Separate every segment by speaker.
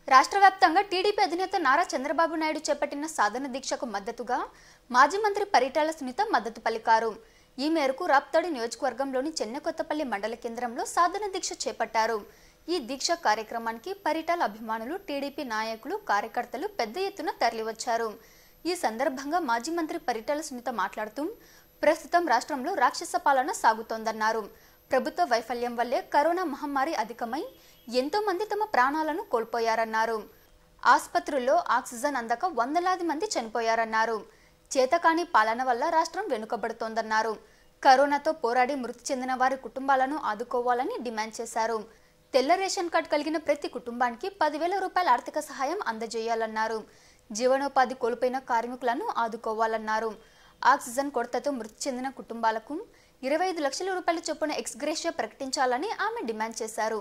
Speaker 1: రాష్ట్ర వ్యాప్తంగా టీడీపీ అధినేత నారా చంద్రబాబు నాయుడు చేపట్టిన సాధన దీక్షకు మద్దతుగా మాజీ మంత్రి పరిటాల సునీత మద్దతు పలికారు ఈ మేరకు రాప్తాడు నియోజకవర్గంలోని చెన్నకొత్తపల్లి మండల కేంద్రంలో సాధన దీక్ష చేపట్టారు ఈ దీక్ష కార్యక్రమానికి పరిటాల అభిమానులు టీడీపీ నాయకులు కార్యకర్తలు పెద్ద ఎత్తున తరలివచ్చారు ఈ సందర్భంగా మాజీ మంత్రి పరిటాల సునీత మాట్లాడుతూ ప్రస్తుతం రాష్ట్రంలో రాక్షస పాలన సాగుతోందన్నారు ప్రభుత్వ వైఫల్యం వల్లే కరోనా మహమ్మారి అధికమై ఎంతో మంది తమ ప్రాణాలను కోల్పోయారన్నారు ఆసుపత్రుల్లో ఆక్సిజన్ అందక వందలాది మంది చనిపోయారన్నారు చేతకాని పాలన వల్ల రాష్ట్రం వెనుకబడుతోందన్నారు కరోనాతో పోరాడి మృతి చెందిన వారి కుటుంబాలను ఆదుకోవాలని డిమాండ్ చేశారు తెల్ల రేషన్ కార్డు కలిగిన ప్రతి కుటుంబానికి పదివేల రూపాయల ఆర్థిక సహాయం అందజేయాలన్నారు జీవనోపాధి కోల్పోయిన కార్మికులను ఆదుకోవాలన్నారు ఆక్సిజన్ కొరతతో మృతి చెందిన కుటుంబాలకు ఇరవై ఐదు లక్షల రూపాయల చొప్పున ఎక్స్గ్రేషియా ప్రకటించాలని ఆమె డిమాండ్ చేశారు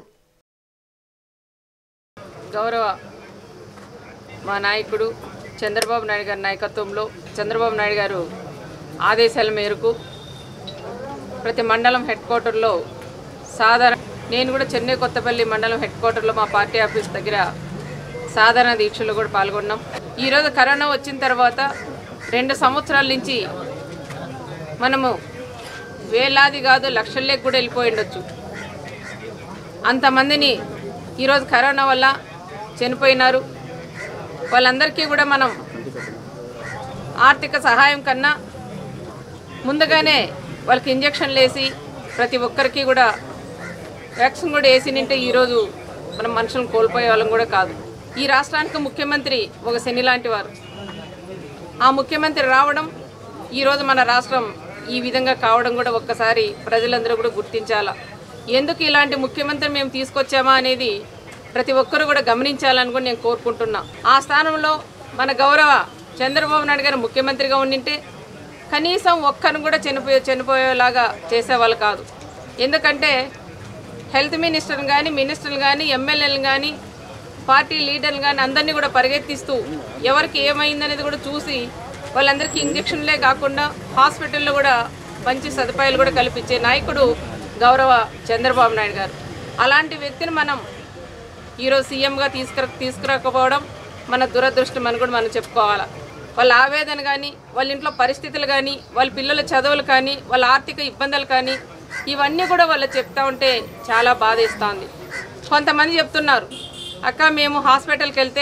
Speaker 2: గౌరవ మా నాయకుడు చంద్రబాబు నాయుడు గారి నాయకత్వంలో చంద్రబాబు నాయుడు గారు ఆదేశాల మేరకు ప్రతి మండలం హెడ్ క్వార్టర్లో సాధారణ నేను కూడా చెన్నై కొత్తపల్లి మండలం హెడ్ క్వార్టర్లో మా పార్టీ ఆఫీస్ దగ్గర సాధారణ దీక్షలో కూడా పాల్గొన్నాం ఈరోజు కరోనా వచ్చిన తర్వాత రెండు సంవత్సరాల నుంచి మనము వేలాది కాదు లక్షల్లోకి కూడా వెళ్ళిపోయి ఉండొచ్చు అంతమందిని ఈరోజు కరోనా వల్ల చనిపోయినారు వాళ్ళందరికీ కూడా మనం ఆర్థిక సహాయం కన్నా ముందుగానే వాళ్ళకి ఇంజక్షన్లు వేసి ప్రతి ఒక్కరికి కూడా వ్యాక్సిన్ కూడా వేసి నింటే ఈరోజు మనం మనుషులను కోల్పోయే వాళ్ళం కూడా కాదు ఈ రాష్ట్రానికి ముఖ్యమంత్రి ఒక శని లాంటి వారు ఆ ముఖ్యమంత్రి రావడం ఈరోజు మన రాష్ట్రం ఈ విధంగా కావడం కూడా ఒక్కసారి ప్రజలందరూ కూడా గుర్తించాలా ఎందుకు ఇలాంటి ముఖ్యమంత్రి మేము తీసుకొచ్చామా అనేది ప్రతి ఒక్కరూ కూడా గమనించాలని కూడా నేను కోరుకుంటున్నా ఆ స్థానంలో మన గౌరవ చంద్రబాబు నాయుడు గారు ముఖ్యమంత్రిగా ఉండింటే కనీసం ఒక్కరిని కూడా చనిపోయే చనిపోయేలాగా చేసేవాళ్ళు కాదు ఎందుకంటే హెల్త్ మినిస్టర్ని కానీ మినిస్టర్లు కానీ ఎమ్మెల్యేలు కానీ పార్టీ లీడర్లు కానీ అందరినీ కూడా పరిగెత్తిస్తూ ఎవరికి ఏమైందనేది కూడా చూసి వాళ్ళందరికీ ఇంజక్షన్లే కాకుండా హాస్పిటల్లో కూడా మంచి సదుపాయాలు కూడా కల్పించే నాయకుడు గౌరవ చంద్రబాబు నాయుడు గారు అలాంటి వ్యక్తిని మనం ఈరోజు సీఎంగా తీసుకుర తీసుకురాకపోవడం మన దురదృష్టం అని కూడా మనం చెప్పుకోవాలి వాళ్ళ ఆవేదన కానీ వాళ్ళ ఇంట్లో పరిస్థితులు కానీ వాళ్ళ పిల్లల చదువులు కానీ వాళ్ళ ఆర్థిక ఇబ్బందులు కానీ ఇవన్నీ కూడా వాళ్ళు చెప్తా ఉంటే చాలా బాధేస్తుంది కొంతమంది చెప్తున్నారు అక్క మేము హాస్పిటల్కి వెళ్తే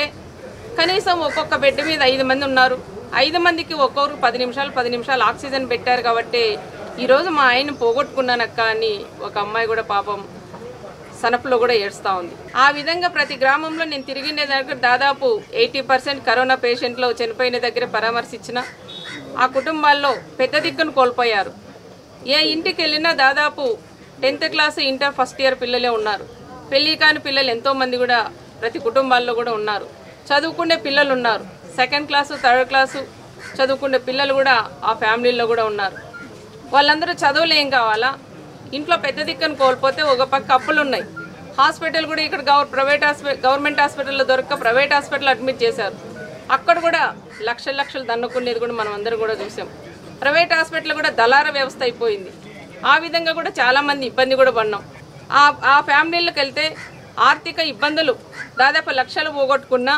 Speaker 2: కనీసం ఒక్కొక్క బెడ్ మీద ఐదు మంది ఉన్నారు ఐదు మందికి ఒక్కొక్కరు పది నిమిషాలు పది నిమిషాలు ఆక్సిజన్ పెట్టారు కాబట్టి ఈరోజు మా ఆయన పోగొట్టుకున్నానక్క అని ఒక అమ్మాయి కూడా పాపం సనపులో కూడా ఏడుస్తూ ఉంది ఆ విధంగా ప్రతి గ్రామంలో నేను తిరిగిన దగ్గర దాదాపు ఎయిటీ పర్సెంట్ కరోనా పేషెంట్లు చనిపోయిన దగ్గర పరామర్శించిన ఆ కుటుంబాల్లో పెద్ద దిక్కును కోల్పోయారు ఏ ఇంటికి వెళ్ళినా దాదాపు tenth class inter first year పిల్లలే ఉన్నారు పెళ్లి కాని పిల్లలు ఎంతోమంది కూడా ప్రతి కుటుంబాల్లో కూడా ఉన్నారు చదువుకునే పిల్లలు ఉన్నారు సెకండ్ క్లాసు థర్డ్ క్లాసు చదువుకునే పిల్లలు కూడా ఆ ఫ్యామిలీలో కూడా ఉన్నారు వాళ్ళందరూ చదువులు ఏం కావాలా ఇంట్లో పెద్ద దిక్కును కోల్పోతే ఒక పక్క అప్పులు ఉన్నాయి హాస్పిటల్ కూడా ఇక్కడ గవర్ ప్రైవేట్ హాస్పిటల్ గవర్నమెంట్ హాస్పిటల్లో దొరక్క ప్రైవేట్ హాస్పిటల్ అడ్మిట్ చేశారు అక్కడ కూడా లక్షల లక్షలు దన్నుకునేది కూడా మనం అందరం కూడా చూసాం ప్రైవేట్ హాస్పిటల్ కూడా దళార వ్యవస్థ అయిపోయింది ఆ విధంగా కూడా చాలామంది ఇబ్బంది కూడా పడినాం ఆ ఆ ఫ్యామిలీలకు వెళ్తే ఆర్థిక ఇబ్బందులు దాదాపు లక్షలు పోగొట్టుకున్నా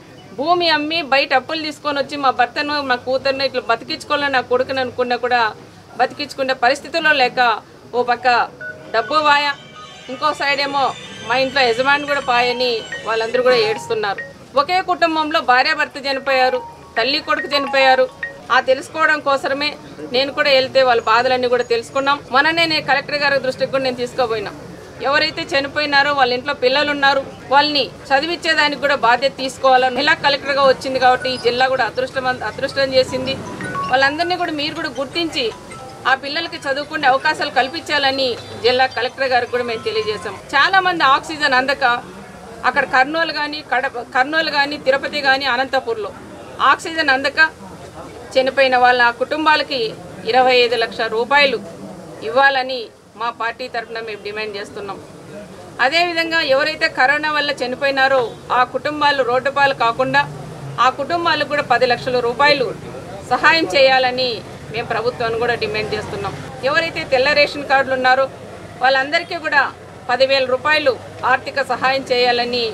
Speaker 2: భూమి అమ్మి బయట అప్పులు తీసుకొని వచ్చి మా భర్తను మా కూతుర్ని ఇట్లా బతికించుకోవాలని నా కొడుకుని అనుకున్నా కూడా బతికించుకునే పరిస్థితుల్లో లేక ఓ పక్క డబ్బు వాయ ఇంకో సైడ్ ఏమో మా ఇంట్లో యజమాని కూడా పాయని వాళ్ళందరూ కూడా ఏడుస్తున్నారు ఒకే కుటుంబంలో భార్యాభర్త చనిపోయారు తల్లి కొడుకు చనిపోయారు ఆ తెలుసుకోవడం కోసమే నేను కూడా వెళ్తే వాళ్ళ బాధలన్నీ కూడా తెలుసుకున్నాం మొన్ననే నేను కలెక్టర్ గారి దృష్టికి కూడా నేను తీసుకోపోయినా ఎవరైతే చనిపోయినారో వాళ్ళ ఇంట్లో పిల్లలు ఉన్నారు వాళ్ళని చదివించేదానికి కూడా బాధ్యత తీసుకోవాలని మహిళా కలెక్టర్గా వచ్చింది కాబట్టి ఈ జిల్లా కూడా అదృష్టం అదృష్టం చేసింది వాళ్ళందరినీ కూడా మీరు కూడా గుర్తించి ఆ పిల్లలకి చదువుకునే అవకాశాలు కల్పించాలని జిల్లా కలెక్టర్ గారికి కూడా మేము తెలియజేశాం చాలా మంది ఆక్సిజన్ అందక అక్కడ కర్నూలు కానీ కడప కర్నూలు కానీ తిరుపతి కానీ అనంతపూర్లో ఆక్సిజన్ అందక చనిపోయిన వాళ్ళ ఆ కుటుంబాలకి ఇరవై ఐదు లక్షల రూపాయలు ఇవ్వాలని మా పార్టీ తరఫున మేము డిమాండ్ చేస్తున్నాం అదేవిధంగా ఎవరైతే కరోనా వల్ల చనిపోయినారో ఆ కుటుంబాలు రోడ్డు పాలు కాకుండా ఆ కుటుంబాలకు కూడా పది లక్షల రూపాయలు సహాయం చేయాలని మేము ప్రభుత్వాన్ని కూడా డిమాండ్ చేస్తున్నాం ఎవరైతే తెల్ల రేషన్ కార్డులు ఉన్నారో వాళ్ళందరికీ కూడా పదివేల రూపాయలు ఆర్థిక సహాయం చేయాలని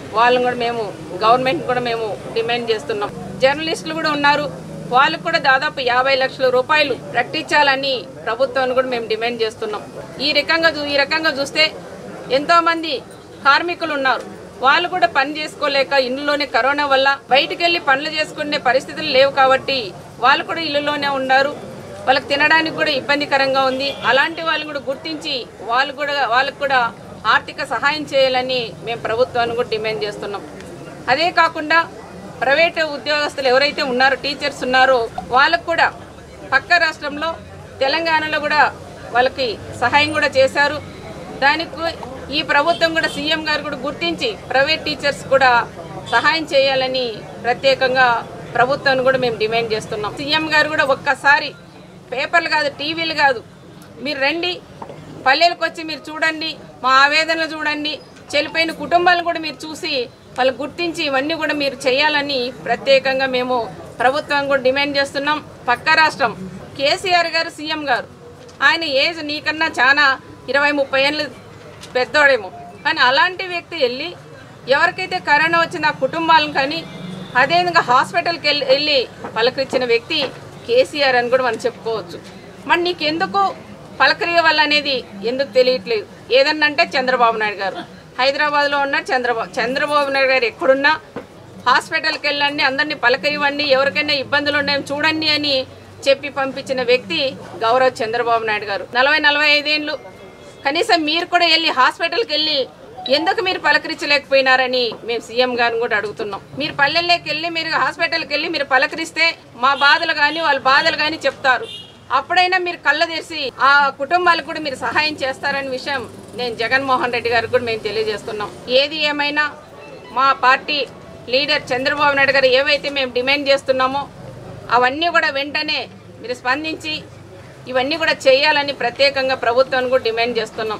Speaker 2: వాళ్ళని కూడా మేము గవర్నమెంట్ కూడా మేము డిమాండ్ చేస్తున్నాం జర్నలిస్టులు కూడా ఉన్నారు వాళ్ళకు కూడా దాదాపు యాభై లక్షల రూపాయలు ప్రకటించాలని ప్రభుత్వాన్ని కూడా మేము డిమాండ్ చేస్తున్నాం ఈ రకంగా చూ- ఈ రకంగా చూస్తే ఎంతోమంది కార్మికులు ఉన్నారు వాళ్ళు కూడా పని చేసుకోలేక ఇంట్లోనే కరోనా వల్ల బయటికి వెళ్ళి పనులు చేసుకునే పరిస్థితులు లేవు కాబట్టి వాళ్ళు కూడా ఇల్లులోనే ఉన్నారు వాళ్ళకి తినడానికి కూడా ఇబ్బందికరంగా ఉంది అలాంటి వాళ్ళు కూడా గుర్తించి వాళ్ళు కూడా వాళ్ళకు కూడా ఆర్థిక సహాయం చేయాలని మేము ప్రభుత్వాన్ని కూడా డిమాండ్ చేస్తున్నాం అదే కాకుండా ప్రైవేటు ఉద్యోగస్తులు ఎవరైతే ఉన్నారో టీచర్స్ ఉన్నారో వాళ్ళకు కూడా పక్క రాష్ట్రంలో తెలంగాణలో కూడా వాళ్ళకి సహాయం కూడా చేశారు దానికి ఈ ప్రభుత్వం కూడా సీఎం గారు కూడా గుర్తించి ప్రైవేట్ టీచర్స్ కూడా సహాయం చేయాలని ప్రత్యేకంగా ప్రభుత్వాన్ని కూడా మేము డిమాండ్ చేస్తున్నాం సీఎం గారు కూడా ఒక్కసారి పేపర్లు కాదు టీవీలు కాదు మీరు రండి పల్లెలకు వచ్చి మీరు చూడండి మా ఆవేదనలు చూడండి చెల్లిపోయిన కుటుంబాలను కూడా మీరు చూసి వాళ్ళు గుర్తించి ఇవన్నీ కూడా మీరు చేయాలని ప్రత్యేకంగా మేము ప్రభుత్వం కూడా డిమాండ్ చేస్తున్నాం పక్క రాష్ట్రం కేసీఆర్ గారు సీఎం గారు ఆయన ఏజ్ నీకన్నా చాలా ఇరవై ముప్పై ఏళ్ళు పెద్దోడేమో కానీ అలాంటి వ్యక్తి వెళ్ళి ఎవరికైతే కరోనా వచ్చిన ఆ కుటుంబాలను కానీ అదేవిధంగా హాస్పిటల్కి వెళ్ళి వెళ్ళి పలకరించిన వ్యక్తి కేసీఆర్ అని కూడా మనం చెప్పుకోవచ్చు మరి నీకెందుకు పలకరియ వల్ల అనేది ఎందుకు తెలియట్లేదు ఏదన్నా అంటే చంద్రబాబు నాయుడు గారు హైదరాబాద్లో ఉన్న చంద్రబాబు చంద్రబాబు నాయుడు గారు ఎక్కడున్నా హాస్పిటల్కి వెళ్ళండి అందరినీ పలకరివ్వండి ఎవరికైనా ఇబ్బందులు ఉన్నాయని చూడండి అని చెప్పి పంపించిన వ్యక్తి గౌరవ్ చంద్రబాబు నాయుడు గారు నలభై నలభై ఐదేళ్ళు కనీసం మీరు కూడా వెళ్ళి హాస్పిటల్కి వెళ్ళి ఎందుకు మీరు పలకరించలేకపోయినారని మేము సీఎం గారిని కూడా అడుగుతున్నాం మీరు పల్లెల్లోకి వెళ్ళి మీరు హాస్పిటల్కి వెళ్ళి మీరు పలకరిస్తే మా బాధలు కానీ వాళ్ళ బాధలు కానీ చెప్తారు అప్పుడైనా మీరు కళ్ళ తెరిచి ఆ కుటుంబాలకు కూడా మీరు సహాయం చేస్తారనే విషయం నేను జగన్మోహన్ రెడ్డి గారికి కూడా మేము తెలియజేస్తున్నాం ఏది ఏమైనా మా పార్టీ లీడర్ చంద్రబాబు నాయుడు గారు ఏవైతే మేము డిమాండ్ చేస్తున్నామో అవన్నీ కూడా వెంటనే మీరు స్పందించి ఇవన్నీ కూడా చేయాలని ప్రత్యేకంగా ప్రభుత్వాన్ని కూడా డిమాండ్ చేస్తున్నాం